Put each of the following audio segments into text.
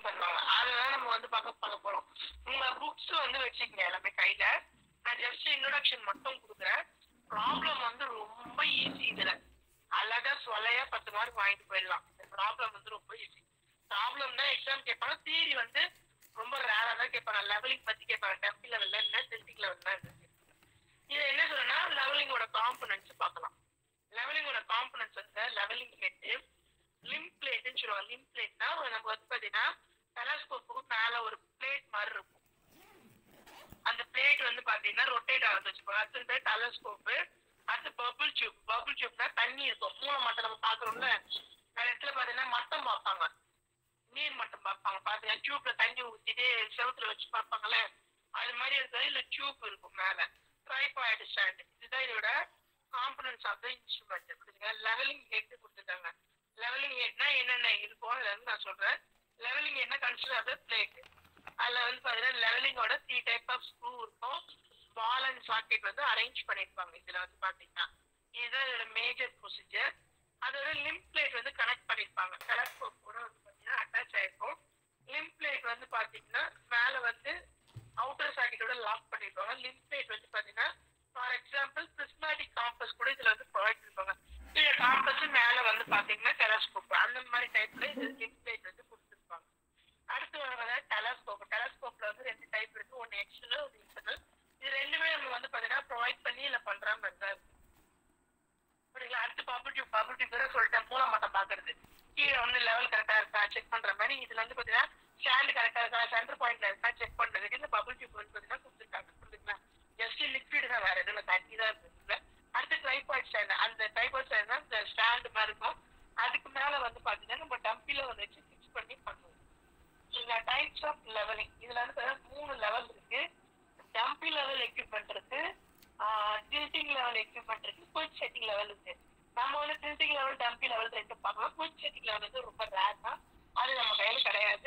Explain பண்ணுவாங்க அதெல்லாம் நம்ம வந்து பார்க்க பார்க்க போறோம் உங்க புக்ஸ் வந்து வச்சுக்கங்க எல்லாமே கையில நான் ஜஸ்ட் இன்ட்ரோடக்ஷன் மட்டும் கொடுக்குறேன் ப்ராப்ளம் வந்து ரொம்ப ஈஸி இதுல அழகா சொல்லையா பத்து மார்க் வாங்கிட்டு போயிடலாம் ப்ராப்ளம் வந்து ரொம்ப ஈஸி ப்ராப்ளம் தான் எக்ஸாம் கேட்பாங்க தியரி வந்து ரொம்ப ரேரா தான் கேட்பாங்க லெவலிங் பத்தி கேட்பாங்க டெம்பி லெவல்ல என்ன டெஸ்டிக் லெவல்ல என்ன இது என்ன சொல்றேன்னா லெவலிங்கோட காம்பனன்ட்ஸ் பார்க்கலாம் லெவலிங்கோட காம்பனன்ட்ஸ் வந்து லெவலிங் ஹெட் லிம் பிளேட்னு சொல்லுவாங்க லிம் பிளேட்னா நம்ம வந்து பாத்தீங்கன்னா டெலஸ்கோப்புக்கு மேல ஒரு பிளேட் மாதிரி இருக்கும் அந்த பிளேட் வந்து பாத்தீங்கன்னா ரொட்டேட் ஆகுது வச்சுக்கோங்க அடுத்து பேர் டெலஸ்கோப்பு அடுத்து பபுள் டியூப் பபுள் டியூப்னா தண்ணி இருக்கும் மூளை மட்டம் நம்ம பாக்குறோம்ல வேற இடத்துல பாத்தீங்கன்னா மட்டம் பார்ப்பாங்க நீர் மட்டம் பார்ப்பாங்க பாத்தீங்கன்னா டியூப்ல தண்ணி ஊத்திட்டு செவுத்துல வச்சு பார்ப்பாங்கல்ல அது மாதிரி இருக்கிறது இல்ல டியூப் இருக்கும் மேல ட்ரைபாய்டு ஸ்டாண்ட் இதுதான் இதோட காம்பனன்ஸ் ஆஃப் த இன்ஸ்ட்ருமெண்ட் புரியுதுங்க லெவலிங் ஹெட் கொடுத்துருக்காங்க லெவலிங் ஹெட்னா என்னென்ன இருக்கும் அதுல இருந்து நான் சொல்றேன் லெவலிங் ஹெட்னா கன்சிடர் ஆஃப் த பிளேட் அதுல வந்து பாத்தீங்கன்னா லெவலிங்கோட த்ரீ டைப் ஆஃப் ஸ்க்ரூ இருக்கும் பால் அண்ட் சாக்கெட் வந்து அரேஞ்ச் பண்ணிருப்பாங்க இதுல வந்து பாத்தீங்கன்னா இதுதான் இதோட மேஜர் ப்ரொசீஜர் அதோட லிம் பிளேட் வந்து கனெக்ட் பண்ணிருப்பாங்க டெலஸ்கோப் கூட வந்து பாத்தீங்கன்னா அட்டாச் ஆயிருக்கும் லிம் பிளேட் வந்து பாத்தீங்கன்னா மேல வந்து அவுட்டர் சாக்கெட்டோட லாக் பண்ணிருப்பாங்க லிம் பிளேட் வந்து பாத்தீங்கன்னா ஃபார் எக்ஸாம்பிள் பிரிஸ்மாட்டிக் காம்பஸ் கூட இதுல வந்து ப்ரொவைட் பண்ணிருப்பாங்க கீழே காம்பஸ் மேல வந்து பாத்தீங்கன்னா டெலஸ்கோப் அந்த மாதிரி டைப்ல இது லிம் பிளேட் வந்து கொடுத்துருப்பாங்க அடுத்து வந்து டெலஸ்கோப் டெலஸ்கோப்ல வந்து ரெண்டு டைப் இருக்கு ஒன்னு எக்ஸ்டர்னல் ஒரு இன்டர்னல் இது ரெண்டுமே நம்ம வந்து பாத்தீங்கன்னா ப்ரொவைட் பண்ணி இல்ல பண்ற மாதிரி தான் இருக்கு புரியுங்களா அடுத்து பபுள் டியூப் பபுள் டியூப் கூட சொல்லிட்டேன் மூல மட்டம் பாக்குறது கீழே வந்து லெவல் கரெக்டா இருக்கா செக் பண்ற மாதிரி இதுல வந்து பாத்தீங்கன்னா ஸ்டாண்ட் கரெக்டா இருக்கா சென்டர் பாயிண்ட்ல இருக்கா செக் பண்றதுக்கு இந்த பபுள் டியூப் வந்து பாத்தீங்கன்னா கொடுத்துருக்காங்க புரியுதுங்களா ஜஸ்ட் லிக்விட் தான் வேற எதுவும் தண்ணி தான் இருக்கு அடுத்து ட்ரைபாய்ட் ஸ்டாண்ட் அந்த ட்ரைபாய்ட் ஸ்டாண்ட் தான் இந்த ஸ்டாண்ட் மாதிரி இருக்கும் அதுக்கு மேல வந்து பாத்தீங்கன்னா நம்ம டம்பில வந்து வச்சு ஃபிக்ஸ் பண்ணி பண்ணுவோம் இந்த டைப்ஸ் ஆஃப் லெவலிங் இதுல வந்து பாத்தீங்கன்னா மூணு லெவல் இருக்கு டம்பி லெவல் எக்யூப்மெண்ட் இருக்கு டில்ட்டிங் லெவல் எக்யூப்மெண்ட் இருக்கு குயிக் செட்டிங் லெவல் இருக்கு நம்ம வந்து டில்ட்டிங் லெவல் டம்பி லெவல் ரெண்டு பார்க்கலாம் குயிக் செட்டிங் லெவல் வந்து ரொம்ப ரேர் தான் அது நம்ம கையில கிடையாது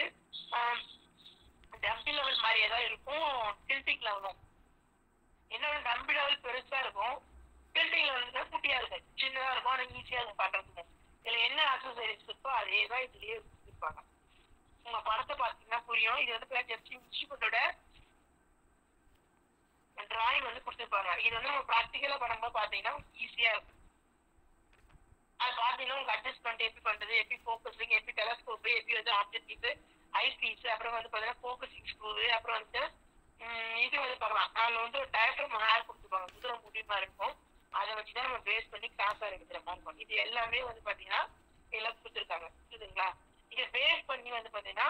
டம்பி லெவல் மாதிரியே தான் இருக்கும் டில்ட்டிங் லெவலும் என்னோட டம்பி லெவல் பெருசா இருக்கும் டில்ட்டிங் லெவல் வந்து குட்டியா இருக்கும் சின்னதா இருக்கும் ஆனா ஈஸியா இருக்கும் பண்றதுக்கு இதுல என்ன அக்சசரிஸ் இருக்கோ அதே தான் இதுலயே வச்சிருப்பாங்க உங்க படத்தை பாத்தீங்கன்னா புரியும் இது வந்து ஜஸ்ட் இன்ஸ்டியூட்டோட டிராயிங் வந்து கொடுத்துருப்பாங்க இது வந்து நம்ம ப்ராக்டிக்கலா பண்ணும்போது பாத்தீங்கன்னா ஈஸியா இருக்கும் அது பாத்தீங்கன்னா உங்க அட்ஜஸ்ட்மெண்ட் எப்படி பண்றது எப்படி ஃபோக்கஸிங் எப்படி டெலஸ்கோப் எப்படி வந்து ஆப்ஜெக்டிவ் ஐபீஸ் அப்புறம் வந்து பாத்தீங்கன்னா ஃபோக்கஸிங் ஸ்க்ரூ அப்புறம் வந்து உம், இது வந்து பார்க்கலாம் அதுல வந்து ஒரு டயஃப்ரம் ஹேர் கொடுத்துருப்பாங்க குதிரை முடியுமா இருக்கும் அதை வச்சுதான் நம்ம பேஸ் பண்ணி கிளாஸா எடுக்கிற மாதிரி இருக்கும் இது எல்லாமே வந்து பாத்தீங்கன்னா எல்லாம் கொடுத்துருக்காங்க புரியுதுங்களா இதை பேஸ் பண்ணி வந்து பாத்தீங்கன்னா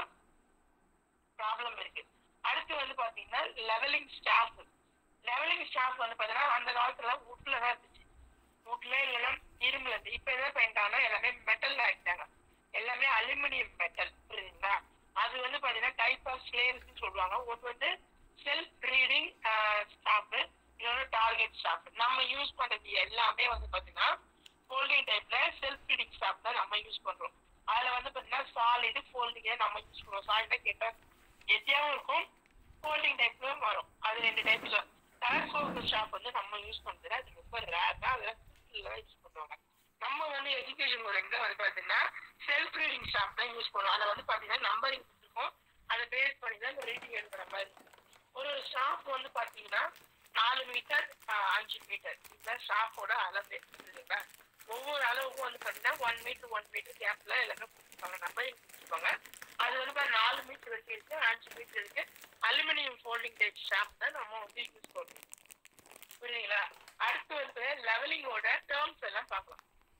ப்ராப்ளம் இருக்கு அடுத்து வந்து பாத்தீங்கன்னா லெவலிங் ஸ்டாஃப் லெவலிங் ஸ்டாஃப் வந்து பாத்தீங்கன்னா அந்த காலத்துல வுட்ல தான் இருந்துச்சு வுட்ல இல்லைன்னா இரும்புல இருந்து இப்ப என்ன பண்ணிட்டாங்கன்னா எல்லாமே மெட்டல்ல ஆயிட்டாங்க எல்லாமே அலுமினியம் மெட்டல் புரியுதுங்களா அது வந்து பாத்தீங்கன்னா டைப் ஆஃப் ஸ்லேவ்ஸ் சொல்லுவாங்க ஒன்று வந்து செல்ஃப் ரீடிங் ஸ்டாஃப் இன்னொன்று டார்கெட் ஸ்டாஃப் நம்ம யூஸ் பண்றது எல்லாமே வந்து பாத்தீங்கன்னா ஃபோல்டிங் டைப்ல செல்ஃப் ரீடிங் ஸ்டாஃப் தான் நம்ம யூஸ் பண்றோம் அதுல வந்து பாத்தீங்கன்னா சாலிடு ஃபோல்டிங் நம்ம யூஸ் பண்ணுவோம் சாலிடா கேட்டா எத்தியாவும் இருக்கும் ஃபோல்டிங் டைப்லயும் வரும் அது ரெண்டு டைப்ல டெலஸ்கோப் ஸ்டாஃப் வந்து நம்ம யூஸ் பண்றது அது ரொம்ப ரேர் தான் அதுல யூஸ் பண்ணுவாங்க நம்ம வந்து எஜுகேஷன் முறைக்கு வந்து பாத்தீங்கன்னா செல்ஃப் ரீடிங் ஸ்டாஃப் தான் யூஸ் பண்ணுவோம் அதை வந்து பாத்தீங்கன்னா நம்பரிங் கொடுத்துருக்கோம் அதை பேஸ் பண்ணி தான் ரீடிங் எழுதுற மாதிரி இருக்கும். ஒரு ஒரு ஸ்டாஃப் வந்து பாத்தீங்கன்னா நாலு மீட்டர் அஞ்சு மீட்டர் இதுதான் ஸ்டாஃபோட அளவு புரியுதுங்களா ஒவ்வொரு அளவுக்கும் வந்து பாத்தீங்கன்னா ஒன் மீட்டர் ஒன் மீட்டர் கேப்ல எல்லாமே கொடுத்துருப்பாங்க நம்பரிங் கொடுத்துருப்பாங்க அது வந்து பாத்தீங்கன்னா நாலு மீட்டர் வரைக்கும் இருக்கு அஞ்சு மீட்டர் இருக்கு அலுமினியம் ஃபோல்டிங் டைப் ஸ்டாஃப் தான் நம்ம வந்து யூஸ் பண்ணுவோம் புரியுதுங்களா அடுத்து வந்து லெவலிங்கோட டேர்ம்ஸ் எல்லாம் பார்க்கலாம்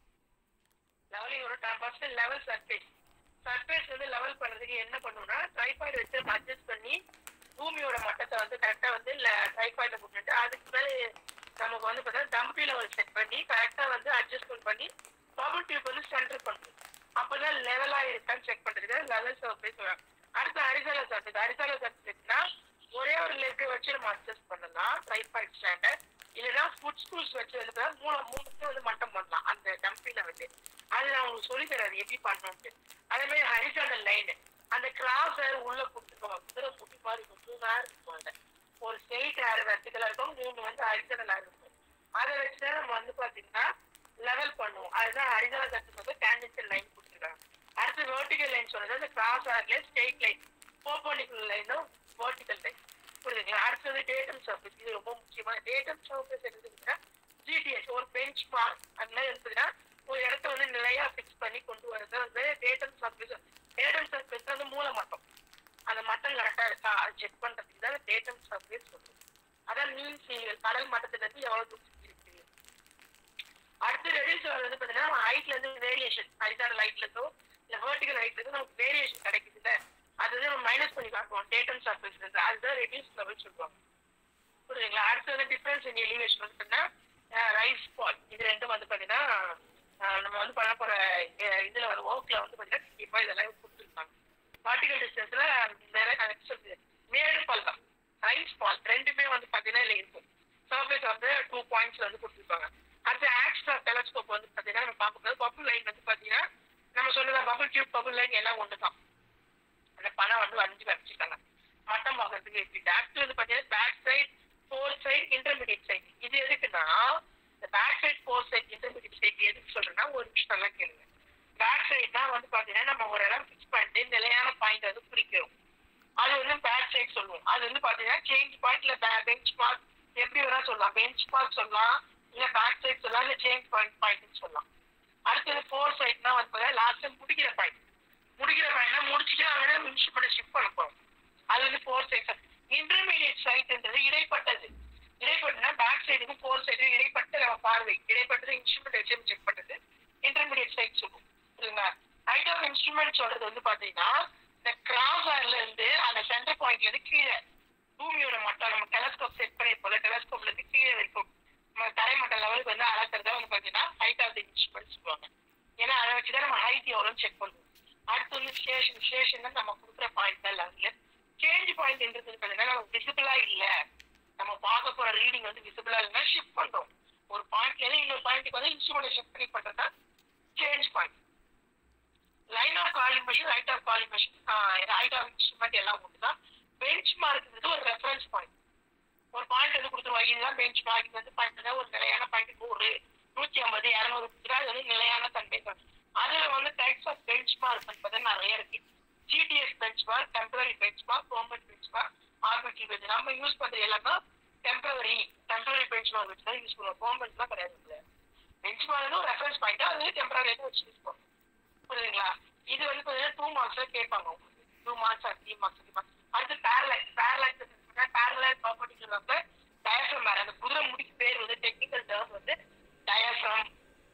லெவலிங்கோட term first level surface surface வந்து லெவல் பண்றதுக்கு என்ன பண்ணுவோம்னா ட்ரைபாய்டு வச்சு அட்ஜஸ்ட் பண்ணி பூமியோட மட்டத்தை வந்து கரெக்டா வந்து ட்ரைபாய்ட போட்டுட்டு அதுக்கு மேல நமக்கு வந்து பார்த்தா டம்பி லெவல் செட் பண்ணி கரெக்டா வந்து அட்ஜஸ்ட்மெண்ட் பண்ணி பபுள் டியூப் வந்து சென்டர் பண்ணணும் அப்பதான் லெவலா இருக்கான்னு செக் பண்றதுக்கு லெவல் சர்ஃபேஸ் அடுத்து அரிசால சர்ஃபேஸ் அரிசால சர்ஃபேஸ்னா ஒரே ஒரு லெக் வச்சு நம்ம அட்ஜஸ்ட் பண்ணலாம் ட்ரைபாய்ட் ஸ்டாண்டர்ட் இல்லைன்னா ஃபுட் ஸ்கூல்ஸ் வச்சு வந்து பார்த்தா மூணு மூணுக்கு வந்து மட்டம் பண்ணலாம் அந்த டம்பில வந்து அது நான் உங்களுக்கு சொல்லி தராது எப்படி பண்ணணும்ட்டு அதே மாதிரி ஹரிசாண்டல் லைன் அந்த கிராஸ் ஹேர் உள்ள கொடுத்துருக்கோம் குதிரை முட்டி மாதிரி இருக்கும் மூணு ஹேர் இருக்கும் அந்த ஒரு ஸ்ட்ரெயிட் ஹேர் வெர்டிகலா இருக்கும் மூணு வந்து ஹரிசாண்டல் ஹேர் இருக்கும் அதை வச்சுதான் நம்ம வந்து பாத்தீங்கன்னா லெவல் பண்ணுவோம் அதுதான் ஹரிசாண்டல் கட்டுக்கு வந்து டேஞ்சன்ஷியல் லைன் கொடுத்துருக்காங்க அடுத்து அடுத்து வெர்டிகல் லைன் சொல்றது அந்த கிராஸ் ஆர்ல ஸ்ட்ரெயிட் லைன் பர்பண்டிகுலர் லைனும் வெர்டிகல் லைன் புரியுதுங்களா அடுத்தது டேட்டம் சர்ஃபேஸ் இது ரொம்ப முக்கியமான டேட்டம் சர்ஃபேஸ் எடுத்துக்கிட்டா ஜிடிஎஸ் ஒரு பெஞ்ச் மார்க் அந்த மாதிரி எடுத்துக்கிட்டா ஒரு இடத்த வந்து நிலையா ஃபிக்ஸ் பண்ணி கொண்டு வரது வந்து டேட்டம் சர்ஃபேஸ் டேட்டம் சர்ஃபேஸ் வந்து மூல மட்டம் அந்த மட்டம் கரெக்டா இருக்கா அது செக் பண்றதுக்கு தான் டேட்டம் சர்ஃபேஸ் சொல்லுவோம் அதான் மீன் சீரியல் கடல் மட்டத்துல இருந்து எவ்வளவு தூரம் இருக்கு அடுத்து ரெடியூஸ் வந்து பாத்தீங்கன்னா ஹைட்ல இருந்து வேரியேஷன் ஹரிசான லைட்ல இருந்தோ இல்ல வெர்டிகல் ஹைட்ல இருந்து நமக்கு வேரியேஷன் கிடைக்குதுல்ல அது வந்து நம்ம மைனஸ் பண்ணி காட்டுவோம் டேட்டம் சர்ஃபேஸ் இருந்து அதுதான் ரெடியூஸ் லெவல் சொல்லுவாங்க புரியுதுங்களா அடுத்து வந்து டிஃபரன்ஸ் இன் எலிவேஷன் வந்து பார்த்தீங்கன்னா ரைஸ் பால் இது ரெண்டும் வந்து பார்த்தீங்கன்னா அஹ், நம்ம வந்து பண்ண போற அஹ், இதுல வந்து ஒர்க்ல வந்து பார்த்தீங்கன்னா கண்டிப்பா இதெல்லாம் கொடுத்துருக்காங்க பார்ட்டிகல் டிஸ்டன்ஸ்ல நிறைய சொல்லுது மேடு பள்ளம் ரைஸ் பால் ரெண்டுமே வந்து பார்த்தீங்கன்னா இதுல இருக்கும் சர்ஃபேஸ் வந்து டூ பாயிண்ட்ஸ்ல வந்து கொடுத்துருப்பாங்க அடுத்து ஆக்ஸ்ட்ரா டெலஸ்கோப் வந்து பார்த்தீங்கன்னா நம்ம பார்க்கும்போது பபுள் லைன் வந்து பார்த்தீங்கன்னா நம்ம சொன்னதா பபுள் டியூப் பபுள் லைன் எல்லாம் ஒன்று தான் அந்த பணம் வந்து வரைஞ்சு வரைச்சிட்டாங்க மட்டம் பார்க்கறதுக்கு எப்படி அடுத்து வந்து பார்த்தீங்கன்னா back sight fore sight intermediate sight இது எதுக்குன்னா இந்த back sight fore sight intermediate sight எதுக்கு சொல்றேன்னா ஒரு நிமிஷம் நல்லா கேளுங்க பேக் சைட் தான் வந்து பார்த்தீங்கன்னா நம்ம ஒரு இடம் ஃபிக்ஸ் பண்ணிட்டு நிலையான பாயிண்ட் வந்து குறிக்கிறோம் அது வந்து பேக் சைட் சொல்லுவோம் அது வந்து பார்த்தீங்கன்னா சேஞ்ச் பாயிண்ட் இல்லை பெஞ்ச் மார்க் எப்படி வேணா சொல்லலாம் பெஞ்ச் மார்க் சொல்லலாம் இல்லை பேக் சைட் சொல்லலாம் இல்லை சேஞ்ச் பாயிண்ட் பாயிண்ட்னு சொல்லலாம் அடுத்தது ஃபோர் சைட்னா வந்து பார்த்தீங்கன்னா லாஸ்ட் முடிக்கிற பாயிண்ட் முடிக்கிற பாயிண்ட்னா முடிச்சுட்டு அங்கே இன்ஸ்ட்ருமெண்ட் ஷிஃப்ட் பண்ண போறோம் அது வந்து ஃபோர் சைட் இன்டர்மீடியட் சைட்ன்றது இடைப்பட்டது இடைப்பட்டனா பேக் சைடுக்கும் ஃபோர் சைடு இடைப்பட்ட நம்ம பார்வை இடைப்பட்டது இன்ஸ்ட்ருமெண்ட் வச்சு செக் பண்றது இன்டர்மீடியட் சைட் சொல்லுவோம் சரிங்களா ஹைட் ஆஃப் இன்ஸ்ட்ருமெண்ட் சொல்றது வந்து பாத்தீங்கன்னா இந்த கிராஸ் ஆர்ல இருந்து அந்த சென்டர் பாயிண்ட்ல இருந்து கீழே பூமியோட மட்டம் நம்ம டெலஸ்கோப் செட் பண்ணிருப்போம்ல டெலஸ்கோப்ல இருந்து கீழே வரைக்கும் நம்ம தரைமட்ட லெவலுக்கு வந்து அளக்கிறத வந்து பாத்தீங்கன்னா ஹைட் ஆஃப் தி இன்ஸ்ட்ருமெண்ட் சொல்லுவாங்க ஏன்னா அதை வச்சுதான் நம்ம ஹைட் எவ்வளோன்னு செக் பண்ணுவோம் அடுத்து வந்து ஸ்டேஷன் ஸ்டேஷன் நம்ம கொடுக்குற பாயிண்ட் தான் லெவலில் சேஞ்ச் பாயிண்ட்ன்றது பார்த்தீங்கன்னா நம்ம விசிபிளா இல்ல நம்ம பார்க்க போற ரீடிங் வந்து விசிபிளா இல்லைன்னா ஷிஃப்ட் பண்றோம் ஒரு பாயிண்ட்ல இருந்து இன்னொரு பாயிண்ட்டுக்கு வந்து இன்ஸ்ட்ருமெண்ட் ஷிஃப்ட் பண்ணி பண்றது தான் change point line of collimation right of collimation right of instrument எல்லாம் ஒன்று தான் பெஞ்ச் மார்க்ன்றது ஒரு ரெஃபரன்ஸ் பாயிண்ட் ஒரு பாயிண்ட் வந்து கொடுத்துருவாங்க இதுதான் பெஞ்ச் மார்க் இது வந்து பாயிண்ட் ஒரு நிலையான பாயிண்ட் நூறு நூத்தி ஐம்பது இரநூறு அது வந்து நிலையான தன்மை தான் அதுல வந்து டைப்ஸ் ஆஃப் பெஞ்ச் மார்க் என்பது நிறைய இருக்கு GTS bench mark temporary bench mark government bench mark arbitrary bench நம்ம யூஸ் பண்றது எல்லாமே டெம்பரரி டெம்பரரி பெஞ்ச் மார்க் வச்சு தான் யூஸ் பண்ணுவோம் கவர்மெண்ட்லாம் கிடையாது பெஞ்ச் மார்க் ஒரு ரெஃபரன்ஸ் பாயிண்ட் அது டெம்பரரி வச்சு யூஸ் பண்ணுவோம் புரியுதுங்களா இது வந்து பார்த்தீங்கன்னா டூ மார்க்ஸ்ல கேட்பாங்க உங்களுக்கு two marks or three marks three marks அடுத்து பேரலைஸ் பேரலைஸ் பேரலைஸ் ப்ராப்பர்ட்டி சொல்லுவாங்க டயஃப்ரம் வேற அந்த குதிரை முடிக்கு பேர் வந்து டெக்னிக்கல் டேர்ம் வந்து டயஃப்ரம்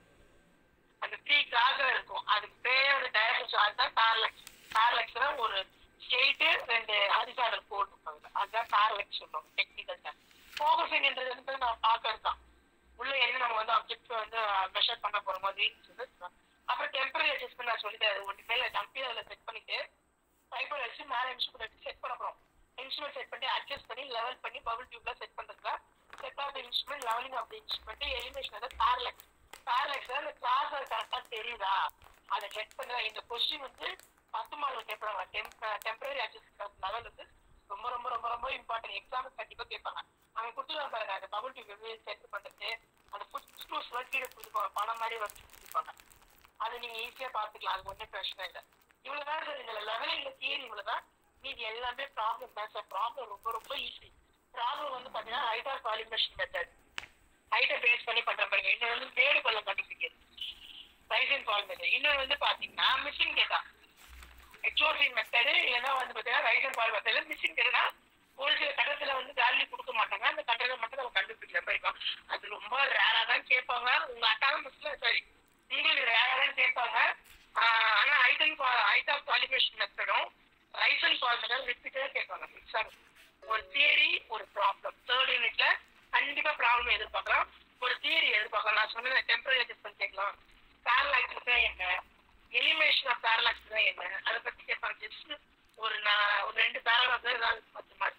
அந்த த்ரீ கிளாஸா இருக்கும் அதுக்கு பேர் வந்து டயஃப்ரம் அதுதான் பேரலைஸ் பேரலைக்ஸ்னா ஒரு ஸ்ட்ரெயிட்டு ரெண்டு ஹரிசாடல் கோட் இருப்பாங்க அதுதான் பேரலைக்ஸ் சொல்லுவாங்க டெக்னிக்கல் டேர்ம் ஃபோகஸிங்ன்றது வந்து நம்ம பார்க்கறது தான் உள்ள என்ன நம்ம வந்து அப்ஜெக்ட் வந்து மெஷர் பண்ண போற மாதிரி சொல்லிட்டு அப்புறம் டெம்பரரி அட்ஜஸ்ட்மெண்ட் நான் சொல்லிட்டேன் அது ஒன்று மேல டம்பி அதில் செட் பண்ணிட்டு பைப்பர் வச்சு மேலே இன்ஸ்ட்ருமெண்ட் வச்சு செட் பண்ண போறோம் இன்ஸ்ட்ருமெண்ட் செட் பண்ணி அட்ஜஸ்ட் பண்ணி லெவல் பண்ணி பபுள் டியூப்ல செட் பண்றதுல set of instrument levelling of instrument elimination வந்து பேரலெக்ஸ் பேரலெக்ஸ் அந்த கிளாஸ் கரெக்டா தெரியுதா அதை செக் பண்ணுறா இந்த கொஸ்டின் வந்து பத்து மார்க் கேட்பாங்க டெம்பரரி அட்ஜஸ்ட் லெவல் வந்து ரொம்ப ரொம்ப ரொம்ப ரொம்ப இம்பார்ட்டன்ட் எக்ஸாம் கண்டிப்பா கேட்பாங்க அவன் கொடுத்துருவாங்க பாருங்க அந்த பபுள் டியூப் எப்படி செட் பண்றது அந்த ஃபுட் ஸ்டூஸ் கீழே கொடுத்துருப்பாங்க பணம் மாதிரி வச்சு கொடுத்துருப்பாங்க அதை நீங்க ஈஸியா பாத்துக்கலாம் அது ஒன்றும் பிரச்சனை இல்லை இவ்வளவுதான் சார் இதுல லெவலிங்ல தியரி இவ்வளவுதான் மீதி எல்லாமே ப்ராப்ளம் தான் சார் ப்ராப்ளம் ரொம்ப ரொம்ப ஈஸி ப்ராப்ளம் வந்து பாத்தீங்கன்னா ஹைட் ஆஃப் காலிமேஷன் மெத்தட் ஹைட்டை பேஸ் பண்ணி பண்ற பாருங்க இன்னொரு வந்து மேடு பள்ளம் கண்டுபிடிக்கிறது ரைஸ் அண்ட் ஃபால் மெத்தட் இன்னொரு வந்து பாத்தீங்கன்னா மிஷின் கேட்டா ஹெச்ஓசி மெத்தடு இல்லைன்னா வந்து பாத்தீங்கன்னா ரைஸ் அண்ட் ஃபால் மெத்தட் மிஷின் கேட்டா ஒரு சில கட்டத்துல வந்து வேல்யூ கொடுக்க மாட்டாங்க அந்த கட்டத்தை மட்டும் நம்ம கண்டுபிடிக்கல போயிருக்கோம் அது ரொம்ப ரேரா தான் கேட்பாங்க உங்க அட்டானமஸ்ல சரி உங்களுக்கு ரேரா தான் கேட்பாங்க ஆஹ் ஆனா height and height of qualification மெத்தடும் ரைஸ் அண்ட் ஃபால் மெத்தட் ரிப்பீட்டடா கேட்பாங்க எக்ஸாம் ஒரு தியரி ஒரு ப்ராப்ளம் தேர்ட் யூனிட்ல கண்டிப்பா ப்ராப்ளம் எதிர்பார்க்கலாம் ஒரு தியரி எதிர்பார்க்கலாம் நான் சொன்ன டெம்பரரி அட்ஜஸ்ட்மெண்ட் கேட்கலாம் பேரலாக்ஸ் தான் என்ன எலிமினேஷன் ஆஃப் பேரலாக்ஸ் தான் என்ன அதை பத்தி கேட்பாங்க ஜஸ்ட் ஒரு நான் ஒரு ரெண்டு பேராகிராஃப் தான் ஏதாவது பத்து மார்க்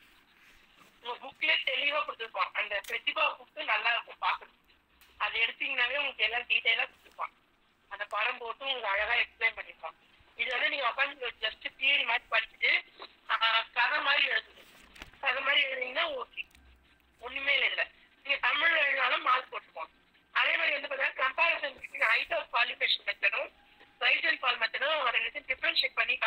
உங்க புக்லயே தெளிவா கொடுத்துருப்பான் அந்த பிரதிபா புக்கு நல்லா இருக்கும் பாக்குறதுக்கு அது எடுத்தீங்கன்னாவே உங்களுக்கு எல்லாம் டீட்டெயிலா கொடுத்துருப்பான் அந்த படம் போட்டு உங்களுக்கு அழகா எக்ஸ்பிளைன் பண்ணிருப்பான் இது வந்து நீங்க உட்காந்து ஜஸ்ட் தியரி மாதிரி படிச்சுட்டு ஆஹ், கதை மாதிரி எழுதுங்க கதை மாதிரி எழுதுனீங்கன்னா ஓகே ஒண்ணுமே இல்லை நீங்க தமிழ்ல எழுதினாலும் மார்க் போட்டுருவோம் அதே மாதிரி வந்து பார்த்தீங்கன்னா comparison between height of qualification மெத்தடும் ரைஸ் அண்ட் ஃபால் மெத்தடும்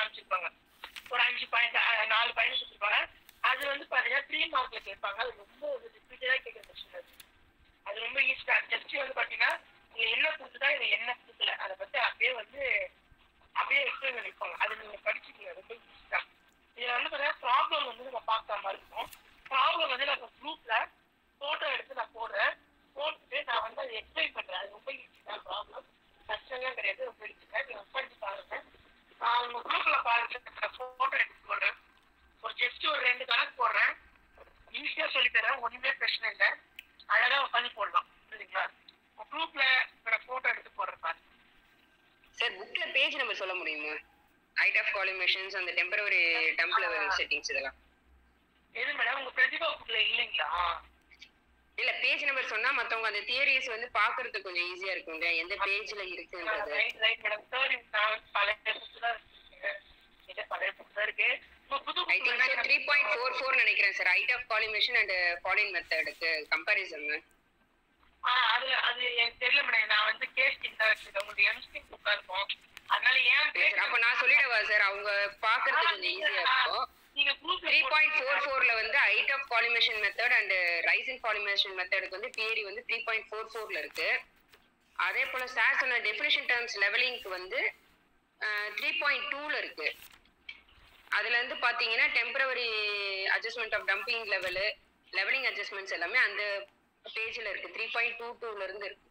காமிச்சிருப்பாங்க ஒரு அஞ்சு பாயிண்ட் நாலு பாயிண்ட் கொடுத்துருப்பாங்க அது வந்து பாத்தீங்கன்னா த்ரீ மார்க்ல கேட்பாங்க அது ரொம்ப ஒரு ரிப்பீட்டடா கேட்குற கொஸ்டின் அது அது ரொம்ப ஈஸி தான் ஜஸ்ட் வந்து பாத்தீங்கன்னா நீங்க என்ன கொடுத்துட்டா இது என்ன கொடுக்கல அதை பத்தி அப்படியே வந்து அப்படியே எக்ஸ்பிளைன் பண்ணிருப்பாங்க அது நீங்க படிச்சுக்கீங்க ரொம்ப ஈஸி தான் இதுல வந்து பாத்தீங்கன்னா ப்ராப்ளம் வந்து நம்ம பார்க்குற மாதிரி இருக்கும் ப்ராப்ளம் வந்து நான் குரூப்ல போட்டோ எடுத்து நான் போடுறேன் போட்டுட்டு நான் வந்து அதை எக்ஸ்பிளைன் பண்றேன் அது ரொம்ப ஈஸி தான் ப்ராப்ளம் கஷ்டம்லாம் கிடையாது ரொம்ப ஈஸி தான் நீங்க உட்காந்து பாருங்க நான் உங்க குரூப்ல பாருங்க போட்டோ எடுத்து போடுறேன் ஒரு ஜஸ்ட் ஒரு ரெண்டு கணக்கு போடுறேன் ஈஸியா சொல்லி தரேன் ஒண்ணுமே பிரச்சனை இல்லை அழகா உட்காந்து போடலாம் சரிங்களா உங்க குரூப்ல நான் போட்டோ எடுத்து போடுறேன் பாருங்க சார் புக்ல பேஜ் நம்பர் சொல்ல முடியுமா ஹைட் ஆஃப் காலிமேஷன்ஸ் அந்த டெம்பரவரி டம்ப் லெவல் செட்டிங்ஸ் இதெல்லாம் எது மேடம் உங்க பிரதிபா புக்ல இல்லைங்களா இல்ல பேஜ் நம்பர் சொன்னா மத்தவங்க அந்த தியரிஸ் வந்து பாக்குறதுக்கு கொஞ்சம் ஈஸியா இருக்குங்க எந்த பேஜ்ல இருக்குன்றது ரைட் ரைட் மேடம் சாரி நான் பழைய புக்ஸ் தான் இருக்கு இது பழைய புக்ஸ் தான் இருக்கு உங்க புது I think so three point four four நினைக்கிறேன் sir height of collimation and falling மெத்தடுக்கு கம்பாரிசன் ஆ அது அது எனக்கு தெரியல மேடம் நான் வந்து கேஸ் தான் வச்சிருக்கேன் உங்களுக்கு எம்ஸ்கின் புக்கா இருக்கும் அதனால ஏன் சார் அப்ப நான் சொல்லிடவா சார் அவங்க பாக்குறதுக்கு கொஞ்சம் ஈஸியா இருக்கும் நீங்க குரூப்ல த்ரீ பாயிண்ட் ஃபோர் ஃபோர்ல வந்து height of collimation method and rising collimation மெத்தடுக்கு வந்து தியரி வந்து த்ரீ பாயிண்ட் ஃபோர் ஃபோர்ல இருக்கு அதே போல சார் சொன்ன டெஃபினேஷன் டேர்ம்ஸ் லெவலிங்க்கு வந்து த்ரீ பாயிண்ட் டூல இருக்கு அதுல இருந்து பாத்தீங்கன்னா temporary adjustment of dumpy level levelling adjustments எல்லாமே அந்த பேஜ்ல இருக்கு த்ரீ பாயிண்ட் டூ டூல இருந்து இருக்கு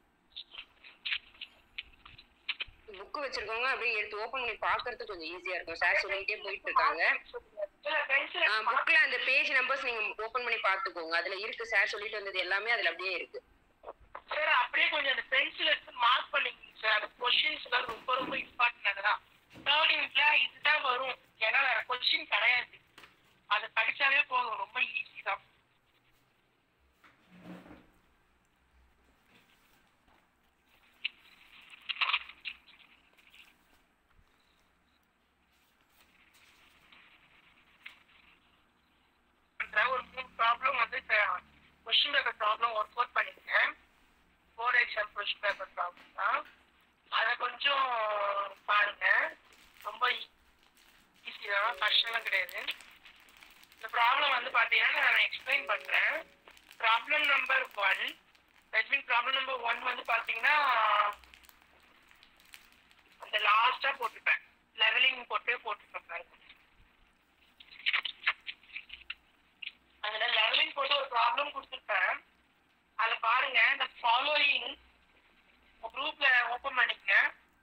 புக் வச்சிருக்கவங்க அப்படியே எடுத்து ஓபன் பண்ணி பாக்குறதுக்கு கொஞ்சம் ஈஸியா இருக்கும் சார் சொல்லிட்டே போயிட்டு இருக்காங்க இல்ல பென்சில் புக்ல அந்த பேஜ் நம்பர்ஸ் நீங்க ஓபன் பண்ணி பாத்துக்கோங்க அதுல இருக்கு சார் சொல்லிட்டு வந்தது எல்லாமே அதுல அப்படியே இருக்கு சார் அப்படியே கொஞ்சம் அந்த பென்சில் எடுத்து மார்க் பண்ணிக்கோங்க சார் அந்த கொஸ்டின்ஸ் எல்லாம் ரொம்ப ரொம்ப இம்பார்ட்டன்ட் அதுதான் தேர்ட் யூனிட்ல இதுதான் வரும் ஏன்னா வேற கொஸ்டின் கிடையாது அதை படிச்சாலே போதும் ரொம்ப ஈஸி தான் ஒரு மூணு ப்ராப்ளம் வந்து question paper problem work out பண்ணிருக்கேன் board exam question paper problem தான் அதை கொஞ்சம் பாருங்க ரொம்ப ஈஸி தான் கஷ்டம்லாம் கிடையாது இந்த ப்ராப்ளம் வந்து பார்த்தீங்கன்னா நான் எக்ஸ்பிளைன் பண்ணுறேன் problem number one that mean problem number one வந்து பார்த்தீங்கன்னா அந்த லாஸ்ட்டாக போட்டுப்பேன் லெவலிங் போட்டு போட்டுப்பேன் பாருங்க அதுல லெவலிங் போட்டு ஒரு ப்ராப்ளம் கொடுத்துருப்பேன் அதுல பாருங்க இந்த ஃபாலோயிங் குரூப்ல ஓபன் பண்ணிக்கங்க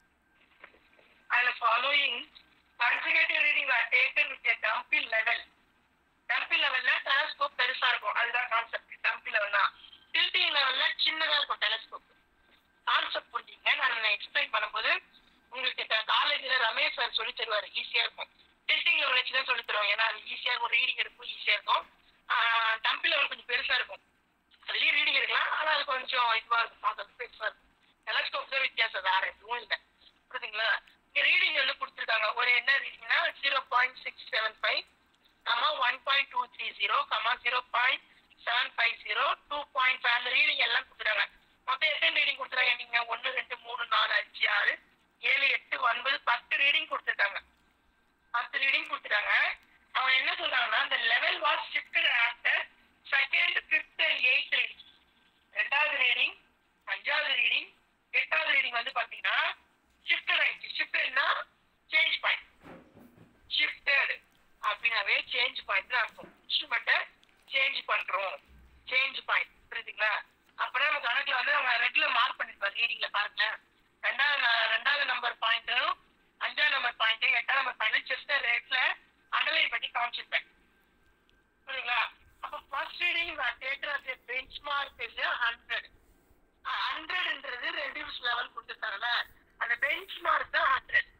அதுல following consecutive reading are taken with dumpy level dumpy லெவல்ல டெலஸ்கோப் பெருசா இருக்கும் அதுதான் கான்செப்ட் டம்பிள் லெவல்னா டில்டிங் லெவல்ல சின்னதா இருக்கும் டெலஸ்கோப் கான்செப்ட் புரிஞ்சுங்க நான் எக்ஸ்பிளைன் பண்ணும்போது உங்களுக்கு காலேஜ்ல ரமேஷ் சார் சொல்லி தருவாரு ஈஸியா இருக்கும் டில்டிங் லெவல் வச்சு தான் சொல்லி தருவாங்க ஏன்னா அது ஈஸியா இருக்கும் ரீடிங் எடுக்கும் ஈஸியா இருக்கும் டம்பிள் லெவல் கொஞ்சம் பெருசா இருக்கும் அதுலயும் ரீடிங் எடுக்கலாம் ஆனா அது கொஞ்சம் இதுவா இருக்கும் பார்க்கறதுக்கு பெருசா இருக்கும் டெலஸ்கோப் தான் வித்தியாசம் வேற எதுவும் இல்லை புரியுதுங்களா இங்க ரீடிங் வந்து கொடுத்துருக்காங்க ஒரு என்ன ரீடிங்னா zero point six seven five comma one point two three zero comma zero point seven five zero two point five அந்த ரீடிங் எல்லாம் கொடுத்துருக்காங்க மொத்தம் எத்தனை ரீடிங் கொடுத்துருக்காங்க நீங்க ஒன்று ரெண்டு மூணு நாலு அஞ்சு ஆறு ஏழு எட்டு ஒன்பது பத்து ரீடிங் கொடுத்துருக்காங்க பத்து ரீடிங் கொடுத்துட்டாங்க அவங்க என்ன சொல்றாங்கன்னா இந்த level was shifted after second fifth and eighth reading ரெண்டாவது ரீடிங் அஞ்சாவது ரீடிங் எட்டாவது ரீடிங் வந்து பாத்தீங்கன்னா ஷிஃப்டட் ஆயிடுச்சு ஷிஃப்டட்னா சேஞ்ச் பாயிண்ட் ஷிஃப்டட் அப்படின்னாவே சேஞ்ச் பாயிண்ட் அர்த்தம் இன்ஸ்ட்ருமெண்ட்டை சேஞ்ச் பண்றோம் சேஞ்ச் பாயிண்ட் புரியுதுங்களா அப்புறம் நம்ம கணக்குல வந்து அவங்க ரெட்ல மார்க் பண்ணிருப்பாரு ரீடிங்ல பாருங்க ரெண்டாவது ந- ரெண்டாவது நம்பர் பாயிண்ட்டும் அஞ்சாவது நம்பர் பாயிண்ட் எட்டாவது நம்பர் பாயிண்ட் ஜஸ்ட் ரேட்ல அண்டர்லைன் பண்ணி காமிச்சிருப்பேன் புரியுங்களா அப்போ ஃபர்ஸ்ட் ரீடிங் நான் taken bench mark is hundred ஹண்ட்ரட்ன்றது ரெடியூஸ் லெவல் கொடுத்துருக்காங்கல்ல அந்த பெஞ்ச் மார்க் தான் ஹண்ட்ரட்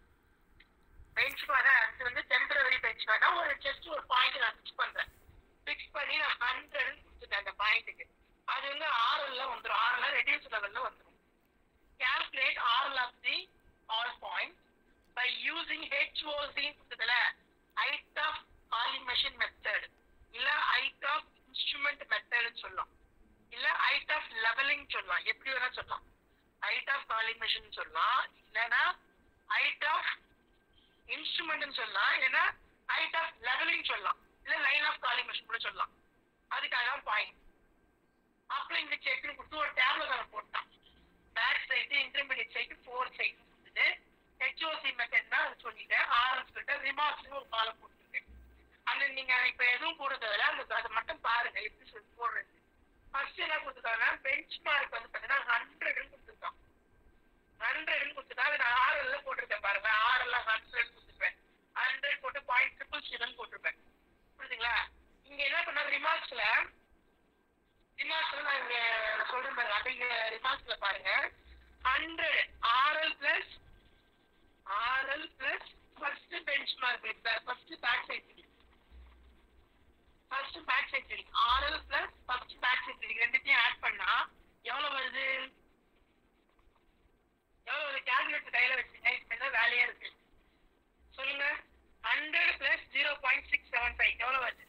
பெஞ்ச் மார்க் அது வந்து டெம்பரரி பெஞ்ச் மார்க் ஒரு ஜஸ்ட் ஒரு பாயிண்ட் நான் ஃபிக்ஸ் பண்றேன் ஃபிக்ஸ் பண்ணி நான் ஹண்ட்ரட் கொடுத்துட்டேன் அந்த பாயிண்ட்டுக்கு அது வந்து ஆறுல வந்துடும் ஆறுல ரெடியூஸ் லெவல்ல வந்துடும் calculate all of the all points by using HOC கொடுத்ததுல height of collimation method இல்ல height of instrument method சொல்லலாம் இல்ல height of leveling சொல்லலாம் எப்படி வேணா சொல்லலாம் height of collimation சொல்லலாம் இல்லனா height of இன்ஸ்ட்ருமெண்ட்னு சொல்லலாம் இல்லைன்னா ஹைட் ஆஃப் லெவலிங் சொல்லலாம் இல்ல லைன் ஆஃப் காலிமேஷன் கூட சொல்லலாம் அதுக்காக தான் பாயிண்ட் அப்புறம் இந்த செக்னு கொடுத்து ஒரு டேப்லெட் அவன் போட்டான் back sight intermediate sight fore sight கொடுத்துட்டு ஹெச்ஓசி மெத்தட் தான் அது சொல்லிட்டேன் ஆர்எஸ் கிட்ட ரிமார்க்ஸ்னு ஒரு காலம் கொடுத்துருக்கேன் அந்த நீங்க இப்ப எதுவும் போடுறதில்ல அந்த அதை மட்டும் பாருங்க எப்படி சொல்லி போடுறது ஃபர்ஸ்ட் என்ன கொடுத்துருக்காங்கன்னா பெஞ்ச் மார்க் வந்து பாத்தீங்கன்னா ஹண்ட்ரட்னு கொடுத்துருக்கான் ஹண்ட்ரட்னு கொடுத்துட்டா அது நான் ஆர்எல்ல போட்டிருக்கேன் பாருங்க ஆர்எல்ல ஹண்ட்ரட் கொடுத்துருப்பேன் ஹண்ட்ரட் போட்டு பாயிண்ட் ட்ரிபிள் ஜீரோன்னு போட்டிருப்பேன் புரியுதுங்களா இங்க என்ன பண்ண ரிமார்க்ஸ்ல ரிமார்க்ஸ்ல நான் இங்க சொல்றேன் பாருங்க அப்படிங்க ரிமார்க்ஸ்ல பாருங்க hundred RL plus RL plus first bench mark first back sight first back sight reading RL plus first back sight reading ரெண்டுத்தையும் ஆட் பண்ணா எவ்வளவு வருது எவ்வளவு வருது கால்குலேட்டர் கையில வச்சுங்க இப்ப என்ன வேலையா இருக்கு சொல்லுங்க hundred plus zero point six seven five எவ்வளவு வருது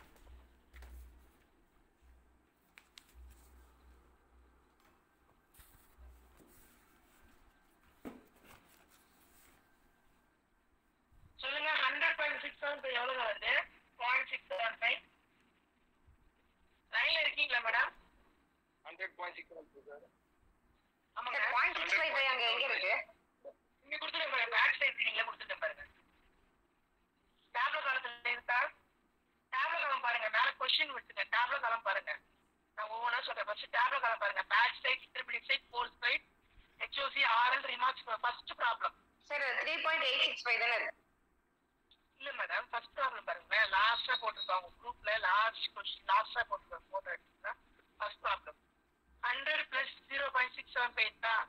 சொல்லுங்க hundred point six seven five எவ்வளவு வருது பாயிண்ட் சிக்ஸ் செவன் ஃபைவ் லைன்ல இருக்கீங்களா madam hundred point six sir ஆமாங்க பாயிண்ட் சிக்ஸ் ஃபைவ் அங்க எங்க இருக்கு இங்க கொடுத்துருக்கேன் பாருங்க பேக் சைட் ரீடிங்ல கொடுத்துருக்கேன் பாருங்க டேப்லெட் காலத்துல இருக்கா டேப்லெட் காலம் பாருங்க மேல கொஸ்டின் விட்டுங்க டேப்லெட் காலம் பாருங்க நான் ஒவ்வொன்றா சொல்றேன் ஃபர்ஸ்ட் டேப்லெட் காலம் பாருங்க back sight intermediate sight fore sight HOC RL remarks first problem sir three point eight six five தானே இருக்கு இல்ல மேடம் ஃபர்ஸ்ட் ப்ராப்ளம் பாருங்க லாஸ்டா போட்டிருக்காங்க குரூப்ல லாஸ்ட் கொஸ்டின் லாஸ்டா போட்டிருக்காங்க போட்டோ எடுத்துருக்கா first problem hundred plus zero point six seven five தான்